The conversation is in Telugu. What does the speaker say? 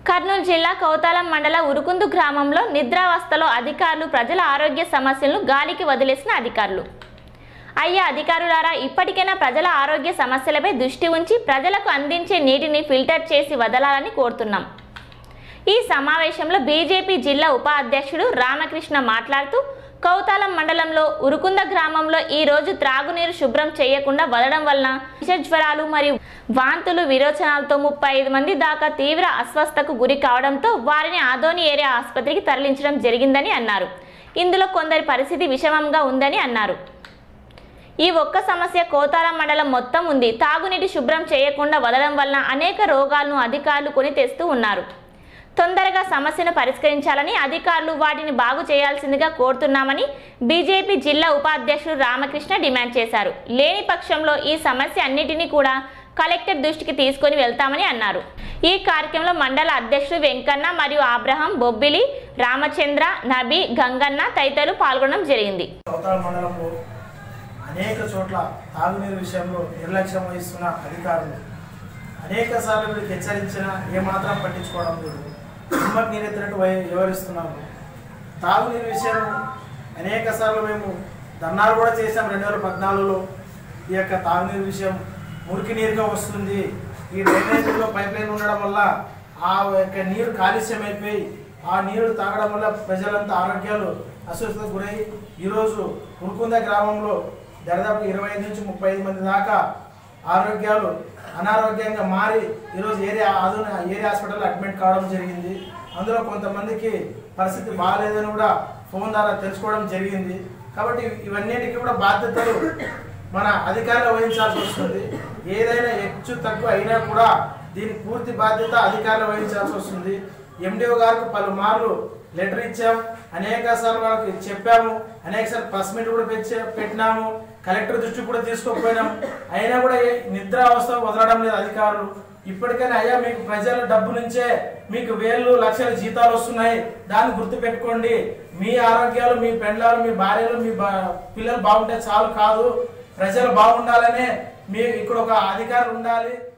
కర్నూలు జిల్లా కౌతాలం మండల ఉరుకుందు గ్రామంలో నిద్రావస్థలో అధికారులు ప్రజల ఆరోగ్య సమస్యలను గాలికి వదిలేసిన అధికారులు అయ్యా అధికారులారా ఇప్పటికైనా ప్రజల ఆరోగ్య సమస్యలపై దృష్టి ఉంచి ప్రజలకు అందించే నీటిని ఫిల్టర్ చేసి వదలాలని కోరుతున్నాం ఈ సమావేశంలో బీజేపీ జిల్లా ఉప అధ్యక్షుడు రామకృష్ణ మాట్లాడుతూ కౌతాలం మండలంలో ఉరుకుంద గ్రామంలో ఈ రోజు త్రాగునీరు శుభ్రం చేయకుండా వదలడం వలన విషజ్వరాలు మరియు వాంతులు విరోచనాలతో ముప్పై ఐదు మంది దాకా తీవ్ర అస్వస్థకు గురి కావడంతో వారిని ఆదోని ఏరియా ఆసుపత్రికి తరలించడం జరిగిందని అన్నారు ఇందులో కొందరి పరిస్థితి విషమంగా ఉందని అన్నారు ఈ ఒక్క సమస్య కోతారం మండలం మొత్తం ఉంది తాగునీటి శుభ్రం చేయకుండా వదలడం వలన అనేక రోగాలను అధికారులు కొని తెస్తూ ఉన్నారు తొందరగా సమస్యను పరిష్కరించాలని అధికారులు వాటిని బాగు చేయాల్సిందిగా కోరుతున్నామని బీజేపీ జిల్లా ఉపాధ్యక్షుడు రామకృష్ణ డిమాండ్ చేశారు లేని పక్షంలో ఈ సమస్య అన్నిటినీ కూడా కలెక్టర్ దృష్టికి తీసుకొని వెళ్తామని అన్నారు ఈ కార్యక్రమంలో మండల అధ్యక్షుడు వెంకన్న మరియు ఆబ్రహం బొబ్బిలి రామచంద్ర నబీ గంగన్న తదితరులు పాల్గొనడం జరిగింది అవతల మండలంలో అనేక చోట్ల తాగునీరు విషయంలో నిర్లక్ష్యం వహిస్తున్న అధికారులు అనేక సార్లు వీరికి హెచ్చరించినా ఏమాత్రం పట్టించుకోవడం లేదు నిమ్మకి నీరెత్తినట్టు వై- వ్యవహరిస్తున్నాము తాగునీరు విషయం అనేక సార్లు మేము ధర్నాలు కూడా చేసాం రెండు వేల పద్నాలుగులో ఈ యొక్క తాగునీరు విషయం మురికి నీరుగా వస్తుంది ఈ డ్రైనేజీలో పైప్ లైన్ ఉండడం వల్ల ఆ యొక్క నీరు కాలుష్యం అయిపోయి ఆ నీరు తాగడం వల్ల ప్రజలంతా ఆరోగ్యాలు అస్వస్థతకు గురై ఈరోజు ఉరుకుంద గ్రామంలో దాదాపు ఇరవై ఐదు నుంచి ముప్పై ఐదు మంది దాకా ఆరోగ్యాలు అనారోగ్యంగా మారి ఈరోజు ఏరియా ఆధున ఏరియా హాస్పిటల్ అడ్మిట్ కావడం జరిగింది అందులో కొంతమందికి పరిస్థితి బాగాలేదని కూడా ఫోన్ ద్వారా తెలుసుకోవడం జరిగింది కాబట్టి ఇవన్నిటికీ కూడా బాధ్యతలు మన అధికారులు వహించాల్సి వస్తుంది ఏదైనా హెచ్చు తక్కువ అయినా కూడా దీని పూర్తి బాధ్యత అధికారులు వహించాల్సి వస్తుంది ఎండిఓ గారికి పలుమార్లు లెటర్ ఇచ్చాం అనేక సార్లు వాళ్ళకి చెప్పాము అనేక సార్లు ప్రెస్ మీట్ కూడా పెట్టి పెట్టినాము కలెక్టర్ దృష్టికి కూడా తీసుకుపోయినాం అయినా కూడా ఏ నిద్ర అవస్థ వదలడం లేదు అధికారులు ఇప్పటికైనా అయ్యా మీకు ప్రజల డబ్బు నుంచే మీకు వేలు లక్షల జీతాలు వస్తున్నాయి దాన్ని గుర్తు పెట్టుకోండి మీ ఆరోగ్యాలు మీ పెండ్లాలు మీ భార్యలు మీ బా- పిల్లలు బాగుంటే చాలు కాదు ప్రజలు బాగుండాలనే మీ ఇక్కడ ఒక అధికారులు ఉండాలి